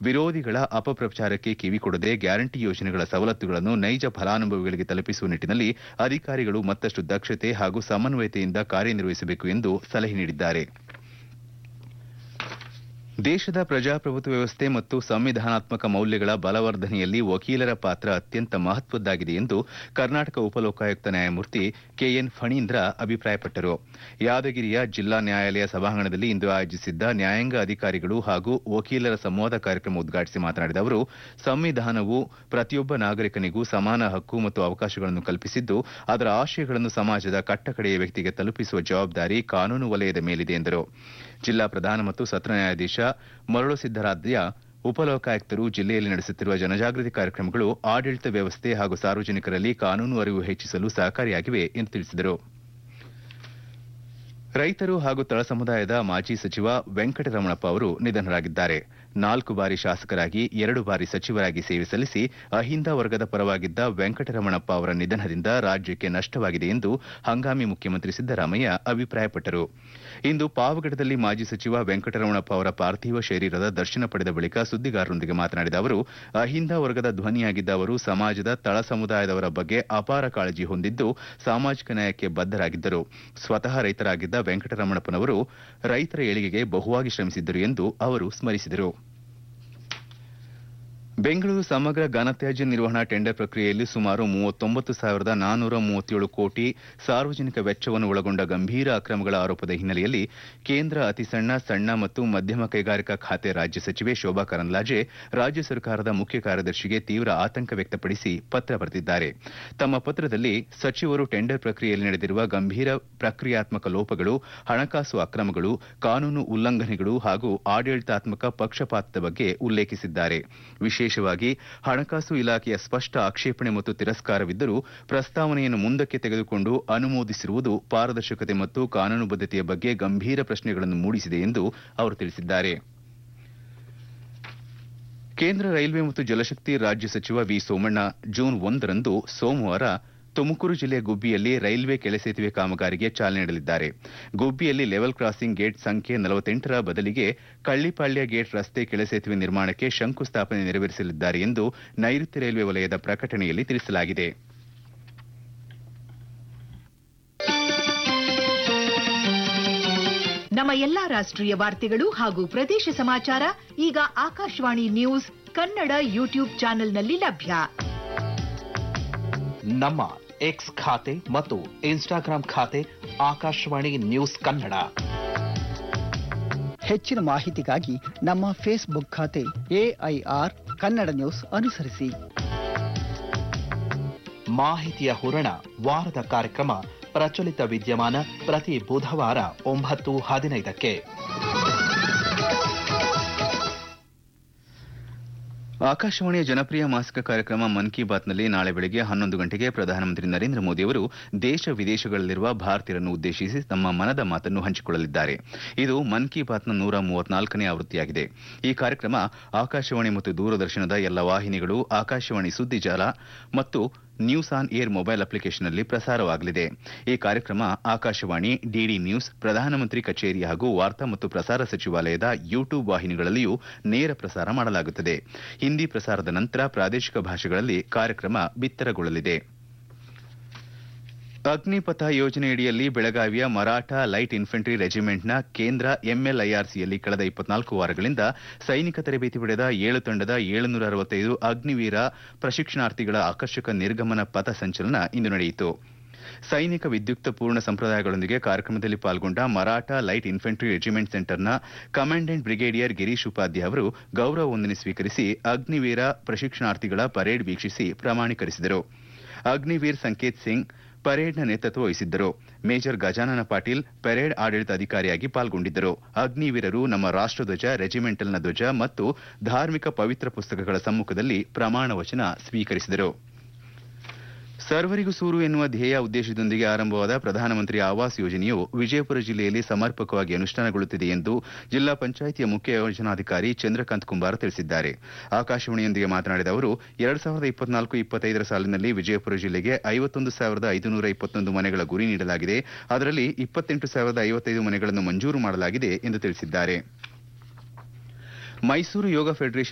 ವಿರೋಧಿಗಳ ಅಪಪ್ರಚಾರಕ್ಕೆ ಕಿವಿಕೊಡದೆ ಗ್ಯಾರಂಟಿ ಯೋಜನೆಗಳ ಸವಲತ್ತುಗಳನ್ನು ನೈಜ ಫಲಾನುಭವಿಗಳಿಗೆ ತಲುಪಿಸುವ ನಿಟ್ಟಿನಲ್ಲಿ ಅಧಿಕಾರಿಗಳು ಮತ್ತಷ್ಟು ದಕ್ಷತೆ ಹಾಗೂ ಸಮನ್ವಯತೆಯಿಂದ ಕಾರ್ಯನಿರ್ವಹಿಸಬೇಕು ಎಂದು ಸಲಹೆ ನೀಡಿದ್ದಾರೆ ದೇಶದ ಪ್ರಜಾಪ್ರಭುತ್ವ ವ್ಯವಸ್ಥೆ ಮತ್ತು ಸಂವಿಧಾನಾತ್ಮಕ ಮೌಲ್ಯಗಳ ಬಲವರ್ಧನೆಯಲ್ಲಿ ವಕೀಲರ ಪಾತ್ರ ಅತ್ಯಂತ ಮಹತ್ವದ್ದಾಗಿದೆ ಎಂದು ಕರ್ನಾಟಕ ಉಪಲೋಕಾಯುಕ್ತ ನ್ಯಾಯಮೂರ್ತಿ ಕೆಎನ್ ಫಣೀಂದ್ರ ಅಭಿಪ್ರಾಯಪಟ್ಟರು ಯಾದಗಿರಿಯ ಜಿಲ್ಲಾ ನ್ಯಾಯಾಲಯ ಸಭಾಂಗಣದಲ್ಲಿ ಇಂದು ಆಯೋಜಿಸಿದ್ದ ನ್ಯಾಯಾಂಗ ಅಧಿಕಾರಿಗಳು ಹಾಗೂ ವಕೀಲರ ಸಂವಾದ ಕಾರ್ಯಕ್ರಮ ಉದ್ಘಾಟಿಸಿ ಮಾತನಾಡಿದ ಅವರು ಸಂವಿಧಾನವು ಪ್ರತಿಯೊಬ್ಬ ನಾಗರಿಕನಿಗೂ ಸಮಾನ ಹಕ್ಕು ಮತ್ತು ಅವಕಾಶಗಳನ್ನು ಕಲ್ಪಿಸಿದ್ದು ಅದರ ಆಶಯಗಳನ್ನು ಸಮಾಜದ ಕಟ್ಟಕಡೆಯ ವ್ಯಕ್ತಿಗೆ ತಲುಪಿಸುವ ಜವಾಬ್ದಾರಿ ಕಾನೂನು ವಲಯದ ಮೇಲಿದೆ ಎಂದರು ಜಿಲ್ಲಾ ಪ್ರಧಾನ ಮತ್ತು ಸತ್ರ ನ್ಯಾಯಾಧೀಶ ಮರಳು ಸಿದ್ದರಾಧ್ಯ ಉಪಲೋಕಾಯುಕ್ತರು ಜಿಲ್ಲೆಯಲ್ಲಿ ನಡೆಸುತ್ತಿರುವ ಜನಜಾಗೃತಿ ಕಾರ್ಯಕ್ರಮಗಳು ಆಡಳಿತ ವ್ಯವಸ್ಥೆ ಹಾಗೂ ಸಾರ್ವಜನಿಕರಲ್ಲಿ ಕಾನೂನು ಅರಿವು ಹೆಚ್ಚಿಸಲು ಸಹಕಾರಿಯಾಗಿವೆ ಎಂದು ತಿಳಿಸಿದರು ರೈತರು ಹಾಗೂ ತಳ ಸಮುದಾಯದ ಮಾಜಿ ಸಚಿವ ವೆಂಕಟರಮಣಪ್ಪ ಅವರು ನಿಧನರಾಗಿದ್ದಾರೆ ನಾಲ್ಕು ಬಾರಿ ಶಾಸಕರಾಗಿ ಎರಡು ಬಾರಿ ಸಚಿವರಾಗಿ ಸೇವೆ ಸಲ್ಲಿಸಿ ಅಹಿಂದ ವರ್ಗದ ಪರವಾಗಿದ್ದ ವೆಂಕಟರಮಣಪ್ಪ ಅವರ ನಿಧನದಿಂದ ರಾಜ್ಯಕ್ಕೆ ನಷ್ಟವಾಗಿದೆ ಎಂದು ಹಂಗಾಮಿ ಮುಖ್ಯಮಂತ್ರಿ ಸಿದ್ದರಾಮಯ್ಯ ಅಭಿಪ್ರಾಯಪಟ್ಟರು ಇಂದು ಪಾವಗಡದಲ್ಲಿ ಮಾಜಿ ಸಚಿವ ವೆಂಕಟರಮಣಪ್ಪ ಅವರ ಪಾರ್ಥಿವ ಶರೀರದ ದರ್ಶನ ಪಡೆದ ಬಳಿಕ ಸುದ್ದಿಗಾರರೊಂದಿಗೆ ಮಾತನಾಡಿದ ಅವರು ಅಹಿಂದ ವರ್ಗದ ಧ್ವನಿಯಾಗಿದ್ದ ಅವರು ಸಮಾಜದ ತಳ ಸಮುದಾಯದವರ ಬಗ್ಗೆ ಅಪಾರ ಕಾಳಜಿ ಹೊಂದಿದ್ದು ಸಾಮಾಜಿಕ ನ್ಯಾಯಕ್ಕೆ ಬದ್ದರಾಗಿದ್ದರು ಸ್ವತಃ ರೈತರಾಗಿದ್ದ ವೆಂಕಟರಮಣಪ್ಪನವರು ರೈತರ ಏಳಿಗೆಗೆ ಬಹುವಾಗಿ ಶ್ರಮಿಸಿದ್ದರು ಎಂದು ಅವರು ಸ್ಮರಿಸಿದರು ಬೆಂಗಳೂರು ಸಮಗ್ರ ಘನತ್ಯಾಜ್ಯ ನಿರ್ವಹಣಾ ಟೆಂಡರ್ ಪ್ರಕ್ರಿಯೆಯಲ್ಲಿ ಸುಮಾರು ಮೂವತ್ತೊಂಬತ್ತು ಸಾವಿರದ ನಾನ್ನೂರ ಮೂವತ್ತೇಳು ಕೋಟಿ ಸಾರ್ವಜನಿಕ ವೆಚ್ಚವನ್ನು ಒಳಗೊಂಡ ಗಂಭೀರ ಅಕ್ರಮಗಳ ಆರೋಪದ ಹಿನ್ನೆಲೆಯಲ್ಲಿ ಕೇಂದ್ರ ಅತಿ ಸಣ್ಣ ಸಣ್ಣ ಮತ್ತು ಮಧ್ಯಮ ಕೈಗಾರಿಕಾ ಖಾತೆ ರಾಜ್ಯ ಸಚಿವೆ ಶೋಭಾ ಕರಂದ್ಲಾಜೆ ರಾಜ್ಯ ಸರ್ಕಾರದ ಮುಖ್ಯ ಕಾರ್ಯದರ್ಶಿಗೆ ತೀವ್ರ ಆತಂಕ ವ್ಯಕ್ತಪಡಿಸಿ ಪತ್ರ ಬರೆದಿದ್ದಾರೆ ತಮ್ಮ ಪತ್ರದಲ್ಲಿ ಸಚಿವರು ಟೆಂಡರ್ ಪ್ರಕ್ರಿಯೆಯಲ್ಲಿ ನಡೆದಿರುವ ಗಂಭೀರ ಪ್ರಕ್ರಿಯಾತ್ಮಕ ಲೋಪಗಳು ಹಣಕಾಸು ಅಕ್ರಮಗಳು ಕಾನೂನು ಉಲ್ಲಂಘನೆಗಳು ಹಾಗೂ ಆಡಳಿತಾತ್ಮಕ ಪಕ್ಷಪಾತದ ಬಗ್ಗೆ ಉಲ್ಲೇಖಿಸಿದ್ದಾರೆ ವಿಶೇಷವಾಗಿ ಹಣಕಾಸು ಇಲಾಖೆಯ ಸ್ಪಷ್ಟ ಆಕ್ಷೇಪಣೆ ಮತ್ತು ತಿರಸ್ಕಾರವಿದ್ದರೂ ಪ್ರಸ್ತಾವನೆಯನ್ನು ಮುಂದಕ್ಕೆ ತೆಗೆದುಕೊಂಡು ಅನುಮೋದಿಸಿರುವುದು ಪಾರದರ್ಶಕತೆ ಮತ್ತು ಕಾನೂನುಬದ್ದತೆಯ ಬಗ್ಗೆ ಗಂಭೀರ ಪ್ರಶ್ನೆಗಳನ್ನು ಮೂಡಿಸಿದೆ ಎಂದು ಅವರು ತಿಳಿಸಿದ್ದಾರೆ ಕೇಂದ್ರ ರೈಲ್ವೆ ಮತ್ತು ಜಲಶಕ್ತಿ ರಾಜ್ಯ ಸಚಿವ ವಿ ಸೋಮಣ್ಣ ಜೂನ್ ಒಂದರಂದು ಸೋಮವಾರ ತುಮಕೂರು ಜಿಲ್ಲೆಯ ಗುಬ್ಬಿಯಲ್ಲಿ ರೈಲ್ವೆ ಕೆಳಸೇತುವೆ ಕಾಮಗಾರಿಗೆ ಚಾಲನೆ ನೀಡಲಿದ್ದಾರೆ ಗುಬ್ಬಿಯಲ್ಲಿ ಲೆವೆಲ್ ಕ್ರಾಸಿಂಗ್ ಗೇಟ್ ಸಂಖ್ಯೆ ನಲವತ್ತೆಂಟರ ಬದಲಿಗೆ ಕಳ್ಳಿಪಾಳ್ಯ ಗೇಟ್ ರಸ್ತೆ ಕೆಳಸೇತುವೆ ನಿರ್ಮಾಣಕ್ಕೆ ಶಂಕುಸ್ಥಾಪನೆ ನೆರವೇರಿಸಲಿದ್ದಾರೆ ಎಂದು ನೈಋತ್ಯ ರೈಲ್ವೆ ವಲಯದ ಪ್ರಕಟಣೆಯಲ್ಲಿ ತಿಳಿಸಲಾಗಿದೆ ನಮ್ಮ ಎಲ್ಲಾ ರಾಷ್ಟ್ರೀಯ ವಾರ್ತೆಗಳು ಹಾಗೂ ಪ್ರದೇಶ ಸಮಾಚಾರ ಈಗ ಆಕಾಶವಾಣಿ ನ್ಯೂಸ್ ಕನ್ನಡ ಯೂಟ್ಯೂಬ್ ಚಾನೆಲ್ನಲ್ಲಿ ಲಭ್ಯ ನಮ್ಮ ಎಕ್ಸ್ ಖಾತೆ ಮತ್ತು ಇನ್ಸ್ಟಾಗ್ರಾಂ ಖಾತೆ ಆಕಾಶವಾಣಿ ನ್ಯೂಸ್ ಕನ್ನಡ ಹೆಚ್ಚಿನ ಮಾಹಿತಿಗಾಗಿ ನಮ್ಮ ಫೇಸ್ಬುಕ್ ಖಾತೆ ಎಐಆರ್ ಕನ್ನಡ ನ್ಯೂಸ್ ಅನುಸರಿಸಿ ಮಾಹಿತಿಯ ಹೂರಣ ವಾರದ ಕಾರ್ಯಕ್ರಮ ಪ್ರಚಲಿತ ವಿದ್ಯಮಾನ ಪ್ರತಿ ಬುಧವಾರ ಒಂಬತ್ತು ಹದಿನೈದಕ್ಕೆ ಆಕಾಶವಾಣಿಯ ಜನಪ್ರಿಯ ಮಾಸಿಕ ಕಾರ್ಯಕ್ರಮ ಮನ್ ಕಿ ಬಾತ್ನಲ್ಲಿ ನಾಳೆ ಬೆಳಗ್ಗೆ ಹನ್ನೊಂದು ಗಂಟೆಗೆ ಪ್ರಧಾನಮಂತ್ರಿ ನರೇಂದ್ರ ಮೋದಿ ಅವರು ದೇಶ ವಿದೇಶಗಳಲ್ಲಿರುವ ಭಾರತೀಯರನ್ನು ಉದ್ದೇಶಿಸಿ ತಮ್ಮ ಮನದ ಮಾತನ್ನು ಹಂಚಿಕೊಳ್ಳಲಿದ್ದಾರೆ ಇದು ಮನ್ ಕಿ ಬಾತ್ನ ನೂರ ಮೂವತ್ನಾಲ್ಕನೇ ಆವೃತ್ತಿಯಾಗಿದೆ ಈ ಕಾರ್ಯಕ್ರಮ ಆಕಾಶವಾಣಿ ಮತ್ತು ದೂರದರ್ಶನದ ಎಲ್ಲ ವಾಹಿನಿಗಳು ಆಕಾಶವಾಣಿ ಸುದ್ದಿ ಜಾಲ ಮತ್ತು ನ್ಯೂಸ್ ಆನ್ ಏರ್ ಮೊಬೈಲ್ ಅಪ್ಲಿಕೇಶನ್ನಲ್ಲಿ ಪ್ರಸಾರವಾಗಲಿದೆ ಈ ಕಾರ್ಯಕ್ರಮ ಆಕಾಶವಾಣಿ ಡಿಡಿ ನ್ಯೂಸ್ ಪ್ರಧಾನಮಂತ್ರಿ ಕಚೇರಿ ಹಾಗೂ ವಾರ್ತಾ ಮತ್ತು ಪ್ರಸಾರ ಸಚಿವಾಲಯದ ಯೂಟ್ಯೂಬ್ ವಾಹಿನಿಗಳಲ್ಲಿಯೂ ನೇರ ಪ್ರಸಾರ ಮಾಡಲಾಗುತ್ತದೆ ಹಿಂದಿ ಪ್ರಸಾರದ ನಂತರ ಪ್ರಾದೇಶಿಕ ಭಾಷೆಗಳಲ್ಲಿ ಕಾರ್ಯಕ್ರಮ ಬಿತ್ತರಗೊಳ್ಳಲಿದೆ ಅಗ್ನಿಪಥ ಯೋಜನೆಯಡಿಯಲ್ಲಿ ಬೆಳಗಾವಿಯ ಮರಾಠ ಲೈಟ್ ಇನ್ಫೆಂಟ್ರಿ ರೆಜಿಮೆಂಟ್ನ ಕೇಂದ್ರ ಎಂಎಲ್ಐಆರ್ಸಿಯಲ್ಲಿ ಕಳೆದ ಇಪ್ಪತ್ನಾಲ್ಕು ವಾರಗಳಿಂದ ಸೈನಿಕ ತರಬೇತಿ ಪಡೆದ ಏಳು ತಂಡದ ಏಳುನೂರ ಅರವತ್ತೈದು ಅಗ್ನಿವೀರ ಪ್ರಶಿಕ್ಷಣಾರ್ಥಿಗಳ ಆಕರ್ಷಕ ನಿರ್ಗಮನ ಪಥ ಸಂಚಲನ ಇಂದು ನಡೆಯಿತು ಸೈನಿಕ ವಿದ್ಯುಕ್ತ ಪೂರ್ಣ ಸಂಪ್ರದಾಯಗಳೊಂದಿಗೆ ಕಾರ್ಯಕ್ರಮದಲ್ಲಿ ಪಾಲ್ಗೊಂಡ ಮರಾಠ ಲೈಟ್ ಇನ್ಫೆಂಟ್ರಿ ರೆಜಿಮೆಂಟ್ ಸೆಂಟರ್ನ ಕಮಾಂಡೆಂಟ್ ಬ್ರಿಗೇಡಿಯರ್ ಗಿರೀಶ್ ಉಪಾಧ್ಯ ಅವರು ಗೌರವ ವಂದನೆ ಸ್ವೀಕರಿಸಿ ಅಗ್ನಿವೀರ ಪ್ರಶಿಕ್ಷಣಾರ್ಥಿಗಳ ಪರೇಡ್ ವೀಕ್ಷಿಸಿ ಪ್ರಮಾಣೀಕರಿಸಿದರು ಅಗ್ನಿವೀರ್ ಸಂಕೇತ್ ಸಿಂಗ್ ಪರೇಡ್ನ ನೇತೃತ್ವ ವಹಿಸಿದ್ದರು ಮೇಜರ್ ಗಜಾನನ ಪಾಟೀಲ್ ಪರೇಡ್ ಆಡಳಿತಾಧಿಕಾರಿಯಾಗಿ ಪಾಲ್ಗೊಂಡಿದ್ದರು ಅಗ್ನಿವೀರರು ನಮ್ಮ ರಾಷ್ಟಧ್ವಜ ರೆಜಿಮೆಂಟಲ್ನ ಧ್ವಜ ಮತ್ತು ಧಾರ್ಮಿಕ ಪವಿತ್ರ ಪುಸ್ತಕಗಳ ಸಮ್ಮುಖದಲ್ಲಿ ಪ್ರಮಾಣ ವಚನ ಸ್ವೀಕರಿಸಿದರು ಸರ್ವರಿಗೂ ಸೂರು ಎನ್ನುವ ಧ್ಯೇಯ ಉದ್ದೇಶದೊಂದಿಗೆ ಆರಂಭವಾದ ಪ್ರಧಾನಮಂತ್ರಿ ಆವಾಸ್ ಯೋಜನೆಯು ವಿಜಯಪುರ ಜಿಲ್ಲೆಯಲ್ಲಿ ಸಮರ್ಪಕವಾಗಿ ಅನುಷ್ಠಾನಗೊಳ್ಳುತ್ತಿದೆ ಎಂದು ಜಿಲ್ಲಾ ಪಂಚಾಯಿತಿಯ ಮುಖ್ಯ ಯೋಜನಾಧಿಕಾರಿ ಚಂದ್ರಕಾಂತ್ ಕುಂಬಾರ ತಿಳಿಸಿದ್ದಾರೆ ಆಕಾಶವಾಣಿಯೊಂದಿಗೆ ಮಾತನಾಡಿದ ಅವರು ಎರಡ್ ಸಾವಿರದ ಇಪ್ಪತ್ನಾಲ್ಕು ಇಪ್ಪತ್ತೈದರ ಸಾಲಿನಲ್ಲಿ ವಿಜಯಪುರ ಜಿಲ್ಲೆಗೆ ಐವತ್ತೊಂದು ಸಾವಿರದ ಐದುನೂರ ಇಪ್ಪತ್ತೊಂದು ಮನೆಗಳ ಗುರಿ ನೀಡಲಾಗಿದೆ ಅದರಲ್ಲಿ ಇಪ್ಪತ್ತೆಂಟು ಸಾವಿರದ ಐವತ್ತೈದು ಮನೆಗಳನ್ನು ಮಂಜೂರು ಮಾಡಲಾಗಿದೆ ಎಂದು ತಿಳಿಸಿದ್ದಾರೆ ಮೈಸೂರು ಯೋಗ ಫೆಡರೇಷನ್